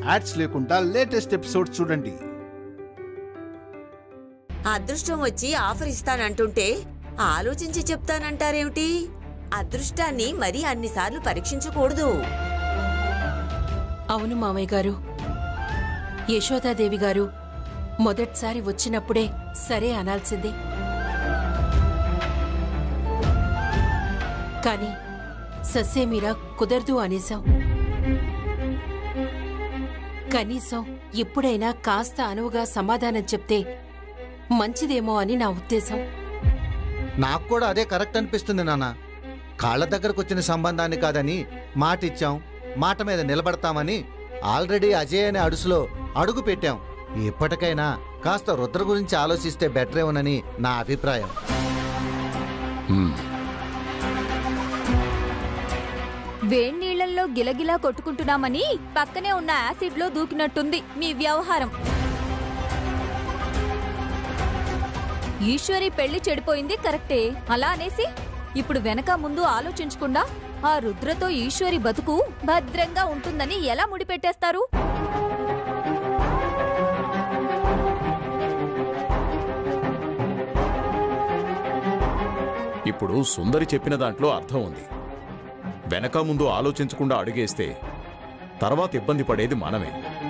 Ads లేకుండా latest episode చూడండి అదృష్టం వచ్చి ఆఫర్ ఇస్తానంటుంటే ఆలోచించి చెప్తానంటారేమిటి అదృష్టాన్ని మరీ అన్నిసార్లు పరీక్షించకూడదు అవును మామయ్య గారు యశోదాదేవి గారు మొదటిసారి వచ్చినప్పుడే సరే అనాల్సిందే కాని సస్సేమీరా కుదరదు అనేశాం కనీసం ఇప్పుడైనా కాస్త అనువుగా సమాధానం చెప్తే మంచిదేమో అని నా ఉద్దేశం నాకు కూడా అదే కరెక్ట్ అనిపిస్తుంది నాన్న కాళ్ళ దగ్గరకు వచ్చిన సంబంధాన్ని కాదని మాట ఇచ్చాం మాట మీద నిలబడతామని ఆల్రెడీ అజయ్ అనే అడుసులో అడుగు పెట్టాం ఇప్పటికైనా కాస్త రుద్ర గురించి ఆలోచిస్తే బెటరేమోనని నా అభిప్రాయం వేడి నీళ్లలో గిలగిలా కొట్టుకుంటున్నామని పక్కనే ఉన్న యాసిడ్ లో దూకినట్టుంది మీ వ్యవహారం ఈశ్వరి పెళ్లి చెడిపోయింది కరెక్టే అలా అనేసి ఇప్పుడు వెనక ముందు ఆలోచించకుండా ఆ రుద్రతో ఈశ్వరి బతుకు భద్రంగా ఉంటుందని ఎలా ముడిపెట్టేస్తారు ఇప్పుడు సుందరి చెప్పిన దాంట్లో అర్థం ఉంది వెనక ముందు ఆలోచించకుండా అడుగేస్తే తర్వాత ఇబ్బంది పడేది మనమే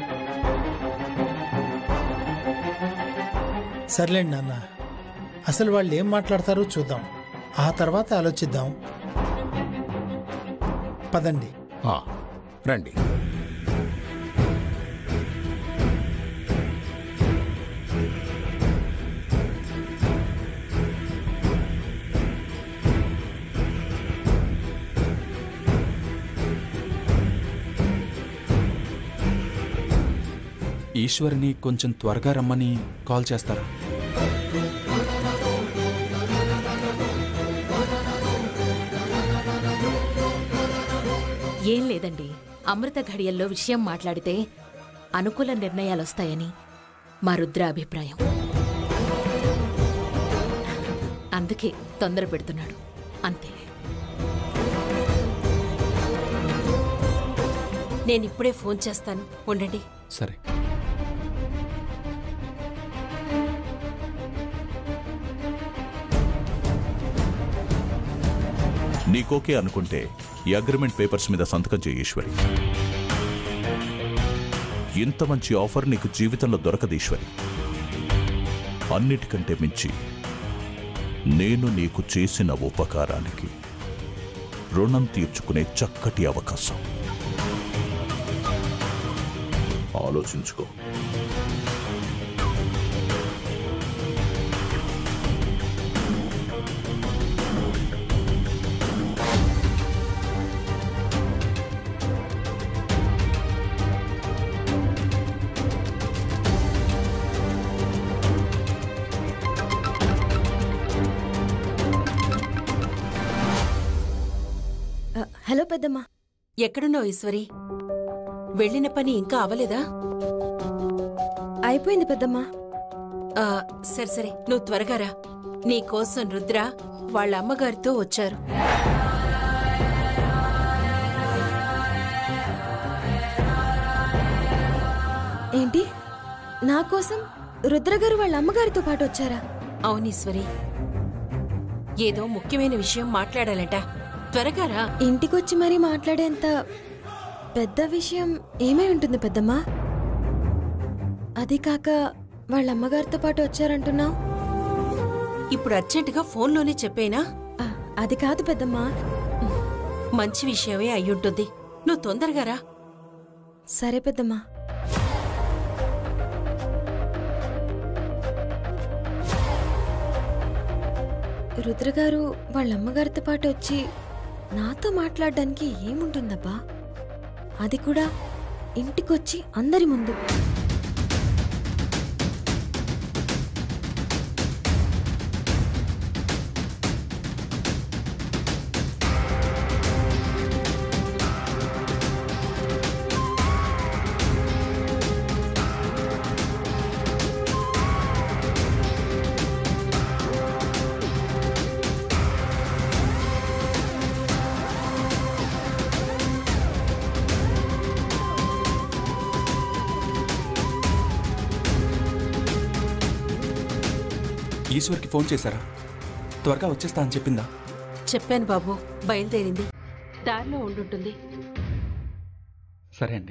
సర్లేండి నాన్న అసలు వాళ్ళు ఏం మాట్లాడతారో చూద్దాం ఆ తర్వాత ఆలోచిద్దాం పదండి ఆ, రండి ఈశ్వరిని కొంచెం త్వరగా రమ్మని కాల్ చేస్తారా ఏం లేదండి అమృత ఘడియల్లో విషయం మాట్లాడితే అనుకూల నిర్ణయాలొస్తాయని మా రుద్ర అభిప్రాయం అందుకే తొందర పెడుతున్నాడు అంతే నేనిప్పుడే ఫోన్ చేస్తాను ఉండండి సరే నీకోకే అనుకుంటే ఈ అగ్రిమెంట్ పేపర్స్ మీద సంతకం చేయి ఈశ్వరి ఇంత మంచి ఆఫర్ నీకు జీవితంలో దొరకదు ఈశ్వరి అన్నిటికంటే మించి నేను నీకు చేసిన ఉపకారానికి రుణం తీర్చుకునే చక్కటి అవకాశం ఆలోచించుకో హలో పెద్దమ్మా ఎక్కడున్నావు ఈశ్వరి వెళ్ళిన పని ఇంకా అవలేదా అయిపోయింది పెద్దమ్మా ఆ, సరే సరే నువ్వు త్వరగా రా నీ కోసం రుద్ర వాళ్ళ అమ్మగారితో వచ్చారు ఏంటి నా కోసం రుద్రగారు వాళ్ళ అమ్మగారితో పాటు వచ్చారా అవునీశ్వరి ఏదో ముఖ్యమైన విషయం మాట్లాడాలట త్వరగా రా ఇంటికొచ్చి మరీ మాట్లాడేంత పెద్ద విషయం ఏమై ఉంటుంది పెద్దమ్మా అది కాక వాళ్ళ అమ్మగారితో పాటు వచ్చారంటున్నావు ఇప్పుడు అర్జెంటుగా ఫోన్లోనే చెప్పేనా అది కాదు పెద్దమ్మా మంచి విషయమే అయ్యుంటుంది నువ్వు తొందరగా రా సరే పెద్దమ్మా రుద్రగారు వాళ్ళ అమ్మగారితో పాటు వచ్చి నాతో మాట్లాడడానికి ఏముంటుందబ్బా అది కూడా ఇంటికొచ్చి అందరి ముందు ఈశ్వర్కి ఫోన్ చేశారా త్వరగా వచ్చేస్తా అని చెప్పిందా చెప్పాను బాబు బయలుదేరింది దారిలో ఉండుంటుంది సరే అండి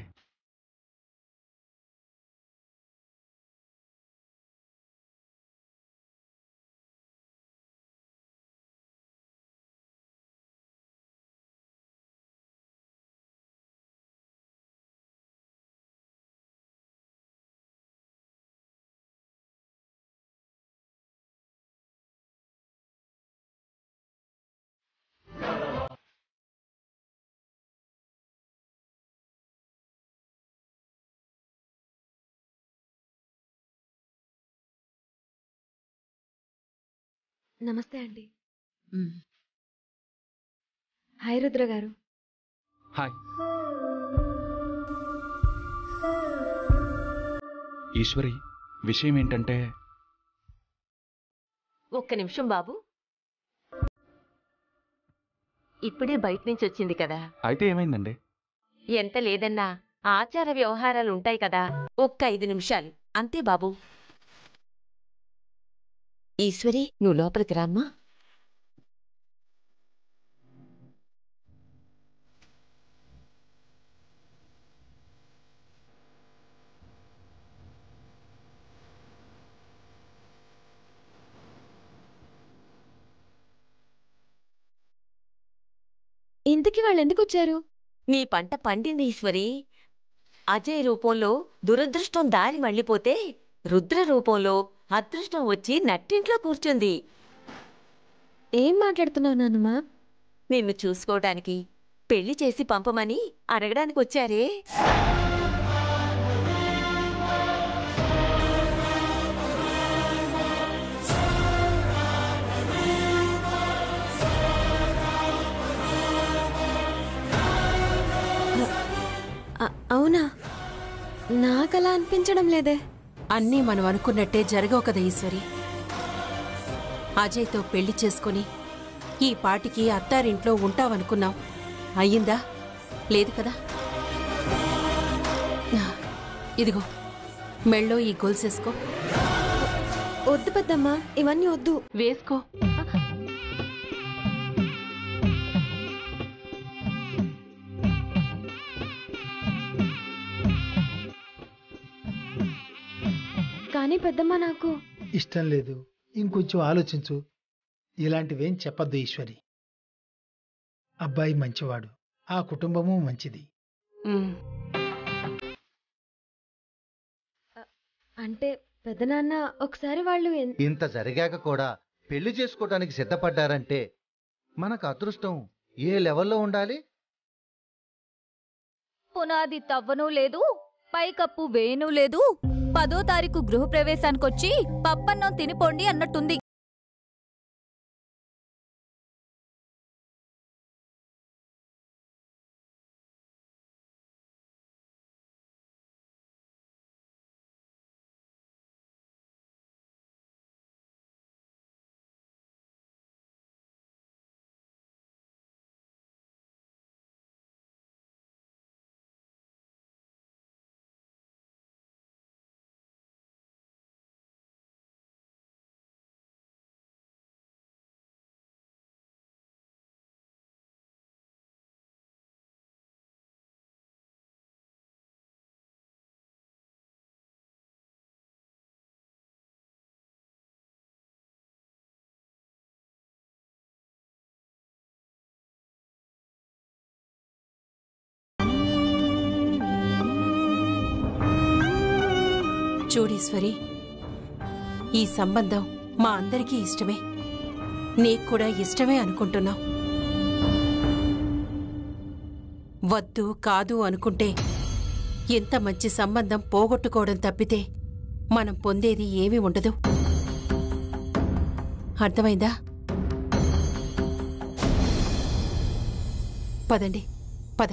నమస్తే అండి హాయ్ రుద్ర గారు హాయ్ ఈశ్వరి విషయం ఏంటంటే ఒక్క నిమిషం బాబు ఇప్పుడే బయట నుంచి వచ్చింది కదా అయితే ఏమైందండి ఎంత లేదన్నా ఆచార వ్యవహారాలు ఉంటాయి కదా ఒక్క ఐదు నిమిషాలు అంతే బాబు ఈశ్వరి నువ్వు లోపలికి రామ్మా ఇంతకీ వాళ్ళు ఎందుకు వచ్చారు నీ పంట పండింది ఈశ్వరి అజయ్ రూపంలో దురదృష్టం దారి మళ్ళీపోతే రుద్ర రూపంలో అదృష్టం వచ్చి నట్టింట్లో కూర్చుంది ఏం మాట్లాడుతున్నావు నాన్నమ్మా నిన్ను చూసుకోవడానికి పెళ్లి చేసి పంపమని అడగడానికి వచ్చారే అ- అవునా నాకలా అనిపించడం లేదే అన్నీ మనం అనుకున్నట్టే జరగవు కదా ఈశ్వరి అజయ్తో పెళ్లి చేసుకుని ఈ పాటికి అత్తారింట్లో ఉంటావనుకున్నాం అయ్యిందా లేదు కదా ఇదిగో మెళ్ళో ఈ గొలుసేసుకో వద్దు పెద్దమ్మా ఇవన్నీ వద్దు వేసుకో కానీ పెద్దమ్మ నాకు ఇష్టం లేదు ఇంకొంచెం ఆలోచించు ఇలాంటివేం చెప్పద్దు ఈశ్వరి అబ్బాయి మంచివాడు ఆ కుటుంబము మంచిది అంటే పెద్దనాన్న ఒకసారి వాళ్ళు ఎన్- ఇంత జరిగాక కూడా పెళ్లి చేసుకోవడానికి సిద్ధపడ్డారంటే మనకు అదృష్టం ఏ లెవెల్లో ఉండాలి పునాది తవ్వను లేదు పైకప్పు వేను లేదు పదో తారీఖు గృహప్రవేశానికొచ్చి పప్పన్నం తినిపోండి అన్నట్టుంది చూడీశ్వరి ఈ సంబంధం మా అందరికీ ఇష్టమే నీకు కూడా ఇష్టమే అనుకుంటున్నాం వద్దు కాదు అనుకుంటే ఎంత మంచి సంబంధం పోగొట్టుకోవడం తప్పితే మనం పొందేది ఏమీ ఉండదు అర్థమైందా పదండి పద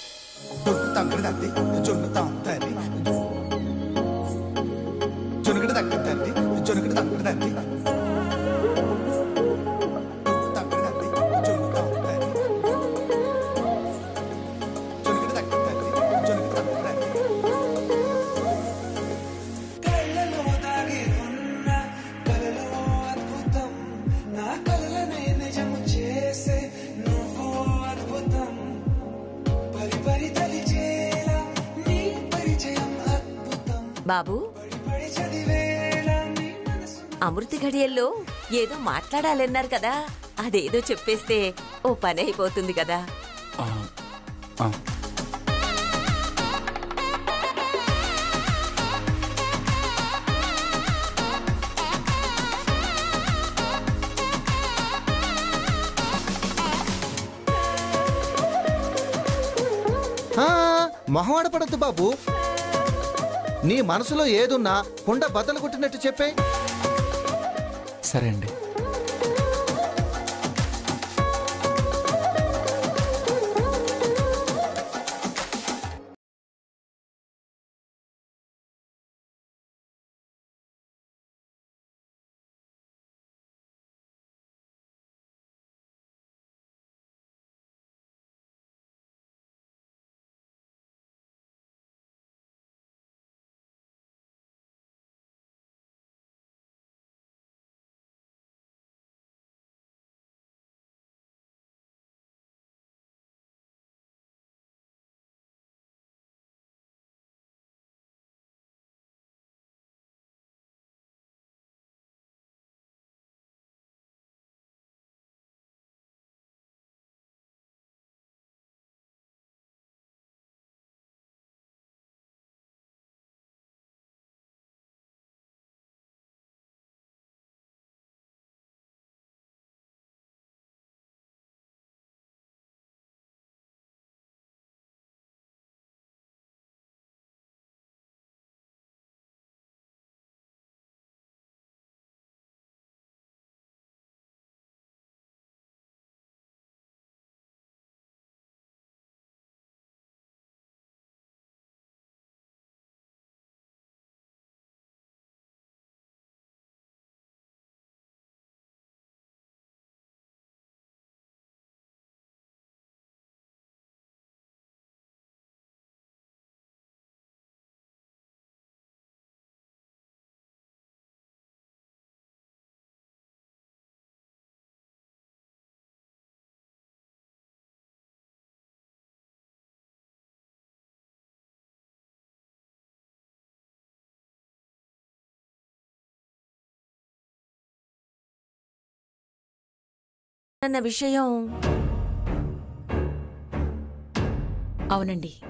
జొన్ను తంగడదంది జొన్ను తాంతరి జొనుగడ బాబు అమృత ఘడియల్లో ఏదో మాట్లాడాలన్నారు కదా అదేదో చెప్పేస్తే ఓ పని అయిపోతుంది కదా ఆ, ఆ. ఆ, మొహమాట పడద్దు బాబు నీ మనసులో ఏదున్నా కుండ బద్దలు కొట్టినట్టు చెప్పే సరే అండి అన్న విషయం అవునండి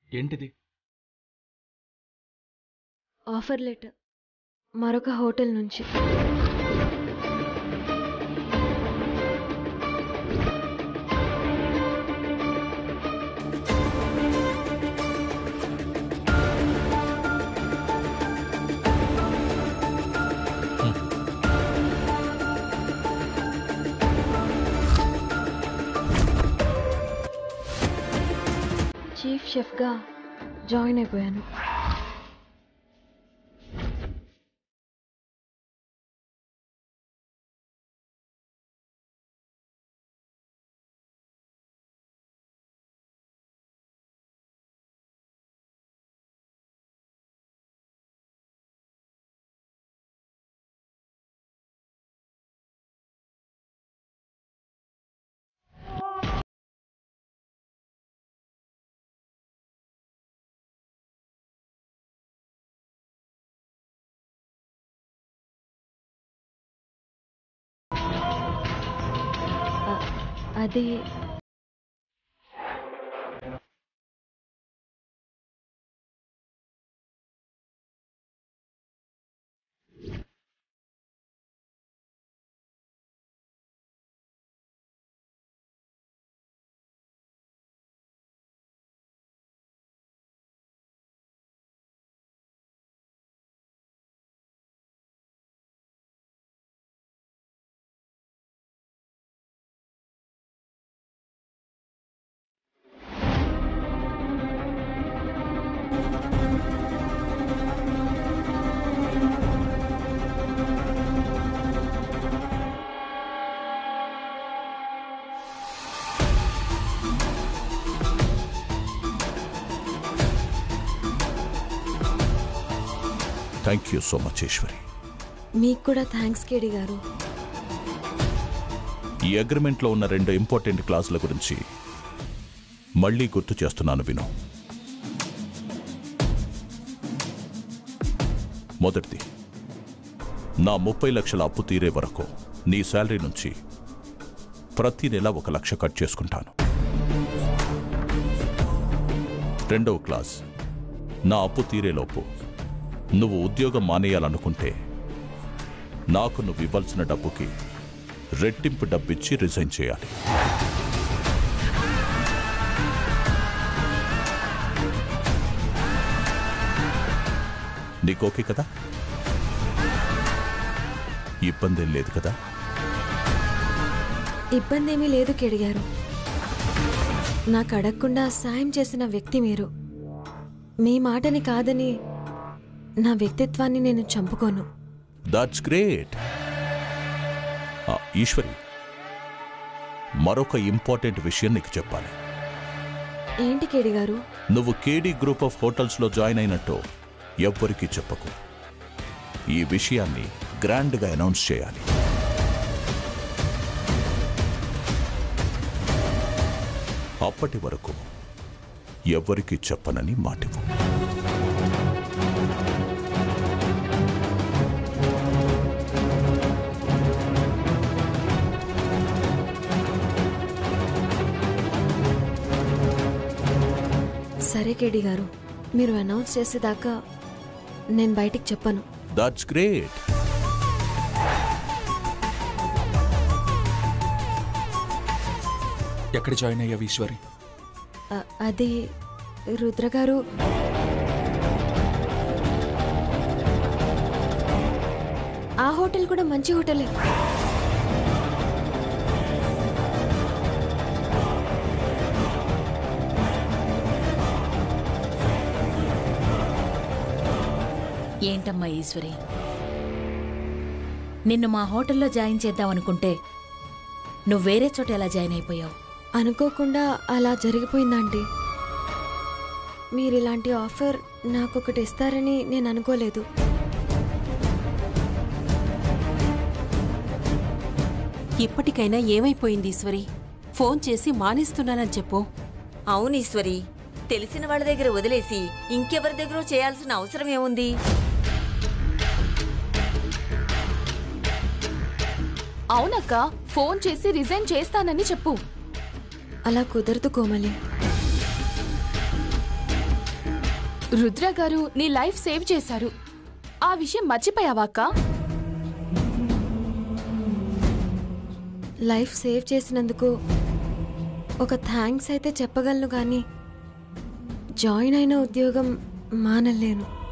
ఏంటిది ఆఫర్ లెటర్ మరొక హోటల్ నుంచి చీఫ్ షెఫ్గా జాయిన్ అయిపోయాను అ- అది thank you so much Eshwari మీకు కూడా థ్యాంక్స్ కేడి గారు ఈ అగ్రిమెంట్లో ఉన్న రెండు ఇంపార్టెంట్ క్లాసుల గురించి మళ్ళీ గుర్తు చేస్తున్నాను విను మొదటిది నా ముప్పై లక్షల అప్పు తీరే వరకు నీ శాలరీ నుంచి ప్రతి నెల ఒక లక్ష కట్ చేసుకుంటాను రెండవ క్లాస్ నా అప్పు తీరేలోపు నువ్వు ఉద్యోగం మానేయాలనుకుంటే నాకు నువ్వు ఇవ్వాల్సిన డబ్బుకి రెట్టింపు డబ్బిచ్చి రిజైన్ చేయాలి నీకు ఓకే కదా ఇబ్బంది ఏం లేదు కదా ఇబ్బంది ఏమీ లేదు కేడి గారు నాకు అడగకుండా సాయం చేసిన వ్యక్తి మీరు మీ మాటని కాదని నా వ్యక్తిత్వాన్ని నేను చంపుకోను దాట్స్ గ్రేట్ ఈశ్వరి మరొక ఇంపార్టెంట్ విషయం నీకు చెప్పాలి ఏంటి కేడి గారు నువ్వు కేడీ గ్రూప్ ఆఫ్ హోటల్స్లో జాయిన్ అయినట్టు ఎవ్వరికీ చెప్పకు ఈ విషయాన్ని గ్రాండ్గా అనౌన్స్ చేయాలి అప్పటి వరకు ఎవ్వరికీ చెప్పనని మాటివ్వు సరే కేడి గారు మీరు అనౌన్స్ చేసేదాకా నేను బయటికి చెప్పను దాట్స్ గ్రేట్ ఎక్కడ జాయిన్ అయ్యావు ఈశ్వరి అ- అది రుద్ర గారు ఆ హోటల్ కూడా మంచి హోటలే ఏంటమ్మా ఈశ్వరి నిన్ను మా హోటల్లో జాయిన్ చేద్దామనుకుంటే నువ్వు వేరే చోట ఎలా జాయిన్ అయిపోయావు అనుకోకుండా అలా జరిగిపోయిందండి మీరు ఇలాంటి ఆఫర్ నాకొకటి ఇస్తారని నేను అనుకోలేదు ఇప్పటికైనా ఏమైపోయింది ఈశ్వరి ఫోన్ చేసి మానేస్తున్నానని చెప్పు అవును ఈశ్వరి తెలిసిన వాళ్ళ దగ్గర వదిలేసి ఇంకెవరి దగ్గర చేయాల్సిన అవసరం ఏముంది అవునక్క ఫోన్ చేసి రిజైన్ చేస్తానని చెప్పు అలా కుదరదు కోమలి రుద్ర గారు నీ లైఫ్ సేవ్ చేశారు ఆ విషయం మర్చిపోయావా అక్క లైఫ్ సేవ్ చేసినందుకు ఒక థ్యాంక్స్ అయితే చెప్పగలను కానీ జాయిన్ అయిన ఉద్యోగం మానలేను